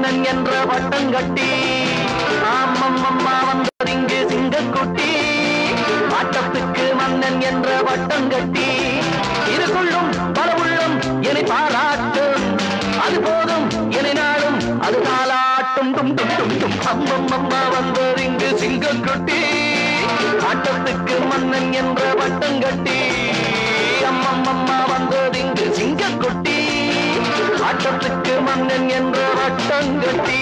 மன்னன் என்ற வட்டம் கட்டி ஆமம்மம்மா வந்தது இங்கு சிங்கக்குட்டி ஆட்டத்துக்கு மன்னன் என்ற வட்டம் கட்டி இதுக்குள்ளும் பல உள்ளம் என்னை பாராட்டும் அது போதும் என்னை நாளும் அது தாளாட்டும் டும் டும் டும் டும் அம்மம்மம்மா வந்தது இங்கு சிங்கக்குட்டி ஆட்டத்துக்கு மன்னன் என்ற வட்டம் கட்டி அம்மம்மம்மா வந்தது இங்கு சிங்கக்குட்டி ஆட்டத்துக்கு மன்னன் என்ற வட்டம் கட்டி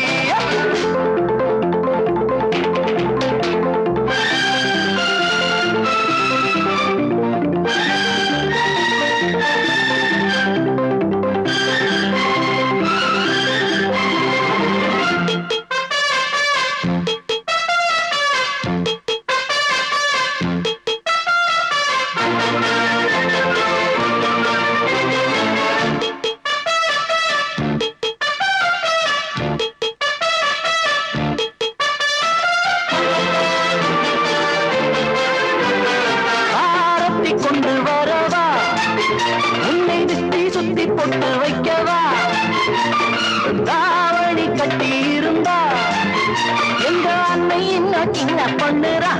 ஆரத்தி கொண்டு வரவா உன்னை திட்டி சுத்தி போட்டு வைக்கவா தாவணி கட்டி இருந்தா எங்க அன்னை இன்னும் சின்ன பண்ணுறா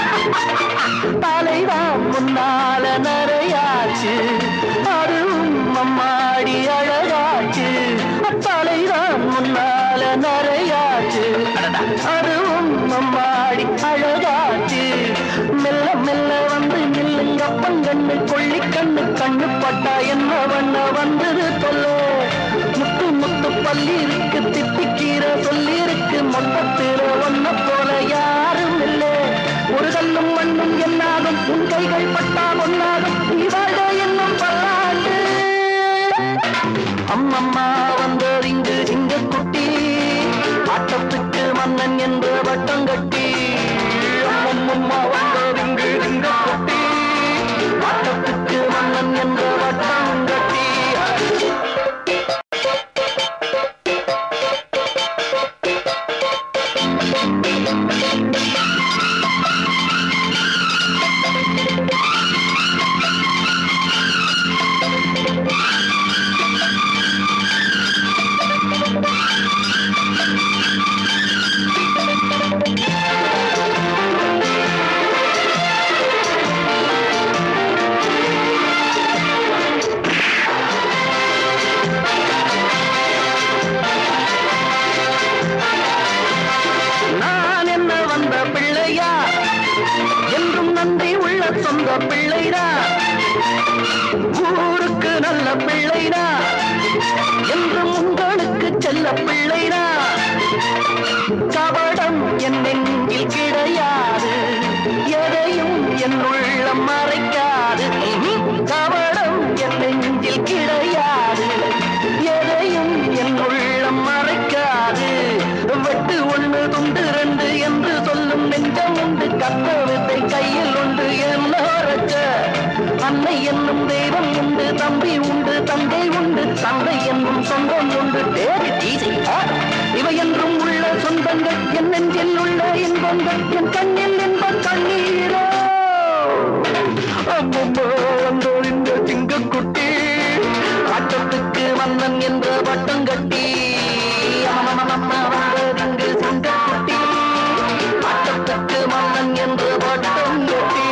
தலைதான் முன்னால நிறையாச்சு அதுவும் அம்மாடி அழகாச்சு தலைதான் முன்னால நிறையாச்சு அதுவும் அம்மாடி அழகாச்சு மெல்ல மெல்ல வந்து நில்லுங்க பங்கண்ணு கொள்ளி கண்ணு கண்ணு பட்டா என்ன வண்ண வந்தது தொல்ல முத்து முத்து பள்ளி இருக்கு திட்டிக்கீரை சொல்லி இருக்கு மொத்தத்தில ஒன்ன போல யாரும் இல்லை ஒரு கல்லும் மண்ணும் என்னாலும் உன் கைகள் பட்டா ஒன்னாலும் நீ வாழ என்னும் பல்லாண்டு அம்மம்மா வந்தது இங்கு சிங்கக்குட்டி ஆட்டத்துக்கு மன்னன் என்ற வட்டம் கட்டி அம்மம்மா வந்தது இங்கு சிங்கக்குட்டி ஆட்டத்துக்கு மன்னன் என்ற வட்டம் கட்டி நான் என்ன வந்த பிள்ளையா என்றும் நன்றி உள்ள சொந்த பிள்ளைடா ஊருக்கு நல்ல பிள்ளைடா என்றும் உங்களுக்கு செல்ல பிள்ளைடா கபடம் என் நெஞ்சில் கிடையாது எதையும் என் உள்ளம் மறைக்காது கபடம் என் நெஞ்சில் கிடையாது எதையும் என் உள்ளம் மறைக்காது வெட்டு ஒண்ணு துண்டு ரெண்டு என்று சொல்லும் நெஞ்சம் உண்டு கத்த வித்தை கையில் உண்டு என்ன ரச்ச அன்னை என்னும் தெய்வம் உண்டு தம்பி உண்டு தங்கை உண்டு தந்தை என்னும் சொந்தம் உண்டு தேடி தீசை இவை என்றும் உள்ள சொந்தங்கள் என் நெஞ்சில் உள்ள இன்பங்கள் என் கண்ணில் இன்ப கண்ணீரோ அம்மம்மா வந்தோர் இந்த சிங்கக்குட்டி ஆட்டத்துக்கு மன்னன் என்ற வட்டம் கட்டி அம்மம்மம்மா வந்தோர் இங்கு சிங்கக்குட்டி ஆட்டத்துக்கு மன்னன் என்ற வட்டம் கட்டி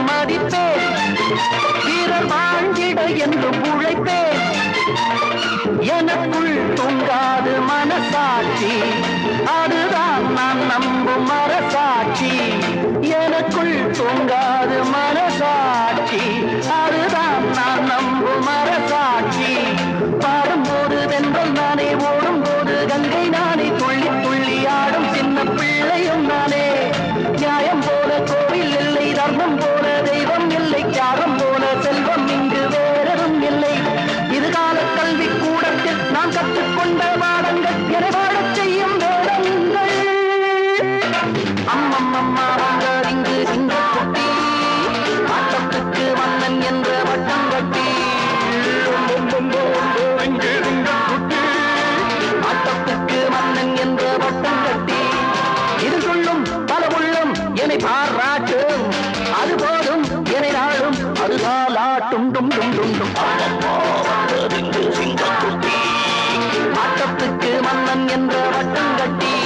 மதிப்பேன் வீரர் வாழ்ந்திட என்று உழைப்பேன் எனக்குள் தொங்காது மனசாட்சி அதுதான் நான் நம்பும் மரசாட்சி எனக்குள் தொங்காது மனசாட்சி அதுதான் நான் நம்பும் மரசாட்சி பாடும்போது தென்றல் நானே ஓடும்போது கங்கை நானே துள்ளி துள்ளி ஆடும் சின்ன பிள்ளையும் நானே நியாயம் போல கோவில் இல்லை தர்மம் போல தெய்வம் இல்லை தியாகம் போல செல்வம் இங்கு வேறெதும் இல்லை இது கால கல்வி கூடத்தில் நான் கற்றுக்கொண்ட பாடங்கள் என வாழச் செய்யும் வேதங்கள் அம்மம்மம்மா வாங்க இங்கு சிங்கக்குட்டி ஆட்டத்துக்கு மன்னன் என்ற வட்டம் கட்டி இங்கு சிங்கக்குட்டி ஆட்டத்துக்கு மன்னன் என்ற வட்டம் கட்டி இது சொல்லும் பல உள்ளம் என்னை பாராட்டும் அது போதும் என்னை நாளும் அது நாளாட்டும் டும் டும் டும் டும் ஆட்டத்துக்கு மன்னன் என்ற வட்டம் கட்டி